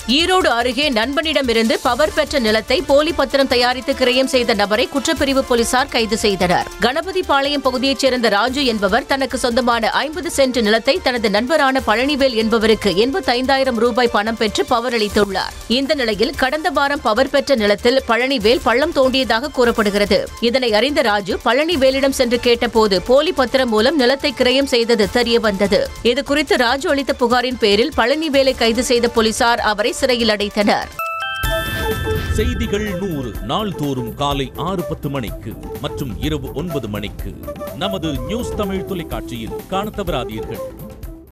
ஈரோடு அருகே நண்பனிடமிருந்து பவர் பெற்ற நிலத்தை போலி பத்திரம் தயாரித்து கிரயம் செய்த நபரை குற்றப்பிரிவு போலீசார் கைது செய்தனர் கணபதி பாளையம் பகுதியைச் சேர்ந்த ராஜு என்பவர் தனக்கு சொந்தமான ஐம்பது சென்ட் நிலத்தை தனது நண்பரான பழனிவேல் என்பவருக்கு எண்பத்தைந்தாயிரம் ரூபாய் பணம் பெற்று பவர் அளித்துள்ளார் இந்த நிலையில் கடந்த வாரம் பவர் பெற்ற நிலத்தில் பழனிவேல் பள்ளம் தோண்டியதாக கூறப்படுகிறது இதனை அறிந்த ராஜு பழனிவேலிடம் சென்று கேட்டபோது போலி பத்திரம் மூலம் நிலத்தை கிரயம் செய்தது தெரியவந்தது இதுகுறித்து ராஜு அளித்த புகாரின் பேரில் பழனிவேலை கைது செய்த போலீசார் அவரை சிறையில் அடைத்தனர் செய்திகள் நூறு நாள்தோறும் காலை ஆறு பத்து மணிக்கு மற்றும் இரவு ஒன்பது மணிக்கு நமது நியூஸ் தமிழ் தொலைக்காட்சியில் காணத் தவறாதீர்கள்